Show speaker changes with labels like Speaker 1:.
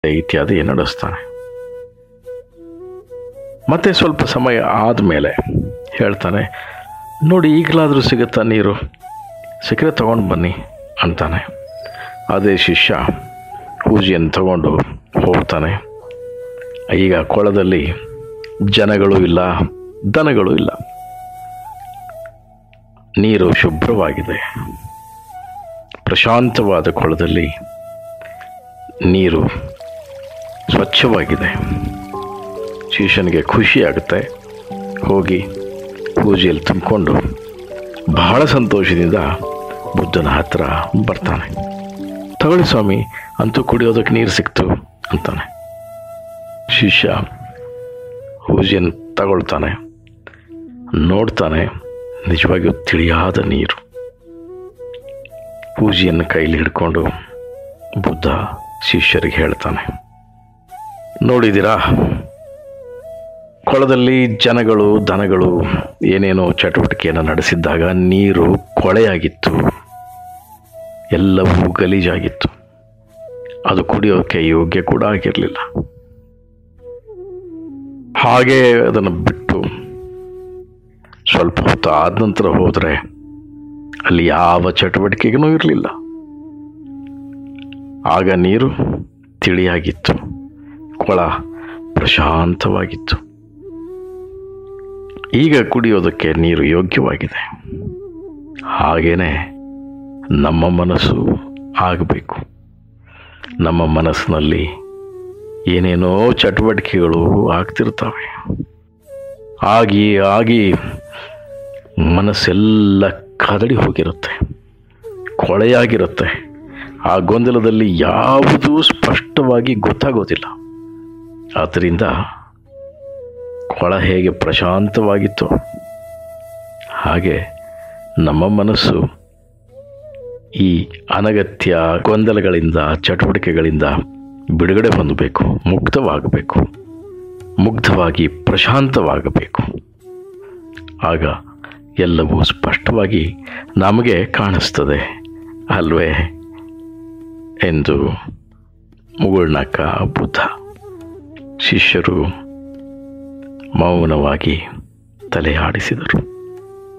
Speaker 1: ಇತ್ಯಾದಿ ನಡೆಸ್ತಾನೆ ಮತ್ತೆ ಸ್ವಲ್ಪ ಸಮಯ ಆದಮೇಲೆ ಹೇಳ್ತಾನೆ ನೋಡಿ ಈಗಲಾದರೂ ಸಿಗುತ್ತಾ ನೀರು ಸಿಕ್ಕರೆ ತಗೊಂಡು ಬನ್ನಿ ಅಂತಾನೆ ಅದೇ ಶಿಷ್ಯ ಪೂಜೆಯನ್ನು ತಗೊಂಡು ಹೋಗ್ತಾನೆ ಈಗ ಕೊಳದಲ್ಲಿ ಜನಗಳು ಇಲ್ಲ ದನಗಳು ಇಲ್ಲ ನೀರು ಶುಭ್ರವಾಗಿದೆ ಪ್ರಶಾಂತವಾದ ಕೊಳದಲ್ಲಿ ನೀರು ಸ್ವಚ್ಛವಾಗಿದೆ ಶಿಷ್ಯನಿಗೆ ಖುಷಿ ಆಗುತ್ತೆ ಹೋಗಿ ಪೂಜೆಯಲ್ಲಿ ತುಂಬಿಕೊಂಡು ಬಹಳ ಸಂತೋಷದಿಂದ ಬುದ್ಧನ ಹತ್ರ ಬರ್ತಾನೆ ತಗೊಳ್ಳಿ ಸ್ವಾಮಿ ಅಂತೂ ಕುಡಿಯೋದಕ್ಕೆ ನೀರು ಸಿಕ್ತು ಅಂತಾನೆ ಶಿಷ್ಯ ಪೂಜೆಯನ್ನು ತಗೊಳ್ತಾನೆ ನೋಡ್ತಾನೆ ನಿಜವಾಗಿಯೂ ತಿಳಿಯಾದ ನೀರು ಪೂಜೆಯನ್ನು ಕೈಲಿ ಹಿಡ್ಕೊಂಡು ಬುದ್ಧ ಶಿಷ್ಯರಿಗೆ ಹೇಳ್ತಾನೆ ನೋಡಿದ್ದೀರಾ ಕೊಳದಲ್ಲಿ ಜನಗಳು ದನಗಳು ಏನೇನೋ ಚಟುವಟಿಕೆಯನ್ನು ನಡೆಸಿದ್ದಾಗ ನೀರು ಕೊಳೆಯಾಗಿತ್ತು ಎಲ್ಲವೂ ಗಲೀಜಾಗಿತ್ತು ಅದು ಕುಡಿಯೋಕ್ಕೆ ಯೋಗ್ಯ ಕೂಡ ಆಗಿರಲಿಲ್ಲ ಹಾಗೆ ಅದನ್ನು ಬಿಟ್ಟು ಸ್ವಲ್ಪ ಹೊತ್ತು ಆದ ನಂತರ ಹೋದರೆ ಅಲ್ಲಿ ಯಾವ ಚಟುವಟಿಕೆಗೂ ಇರಲಿಲ್ಲ ಆಗ ನೀರು ತಿಳಿಯಾಗಿತ್ತು ಕೊಳ ಪ್ರಶಾಂತವಾಗಿತ್ತು ಈಗ ಕುಡಿಯೋದಕ್ಕೆ ನೀರು ಯೋಗ್ಯವಾಗಿದೆ ಹಾಗೇನೆ ನಮ್ಮ ಮನಸ್ಸು ಆಗಬೇಕು ನಮ್ಮ ಮನಸ್ಸಿನಲ್ಲಿ ಏನೇನೋ ಚಟುವಟಿಕೆಗಳು ಆಗ್ತಿರ್ತವೆ ಆಗಿ ಆಗಿ ಮನಸ್ಸೆಲ್ಲ ಕದಡಿ ಹೋಗಿರುತ್ತೆ ಕೊಳೆಯಾಗಿರುತ್ತೆ ಆ ಗೊಂದಲದಲ್ಲಿ ಯಾವುದೂ ಸ್ಪಷ್ಟವಾಗಿ ಗೊತ್ತಾಗೋದಿಲ್ಲ ಆದ್ದರಿಂದ ಕೊಳ ಹೇಗೆ ಪ್ರಶಾಂತವಾಗಿತ್ತು ಹಾಗೆ ನಮ್ಮ ಮನಸ್ಸು ಈ ಅನಗತ್ಯ ಗೊಂದಲಗಳಿಂದ ಚಟುವಟಿಕೆಗಳಿಂದ ಬಿಡುಗಡೆ ಹೊಂದಬೇಕು ಮುಕ್ತವಾಗಬೇಕು ಮುಗ್ಧವಾಗಿ ಪ್ರಶಾಂತವಾಗಬೇಕು ಆಗ ಎಲ್ಲವೂ ಸ್ಪಷ್ಟವಾಗಿ ನಮಗೆ ಕಾಣಿಸ್ತದೆ ಅಲ್ವೇ ಎಂದು ಮುಗುಳ್ನಕ್ಕ ಬುದ್ಧ ಶಿಷ್ಯರು ಮೌನವಾಗಿ ತಲೆ ಆಡಿಸಿದರು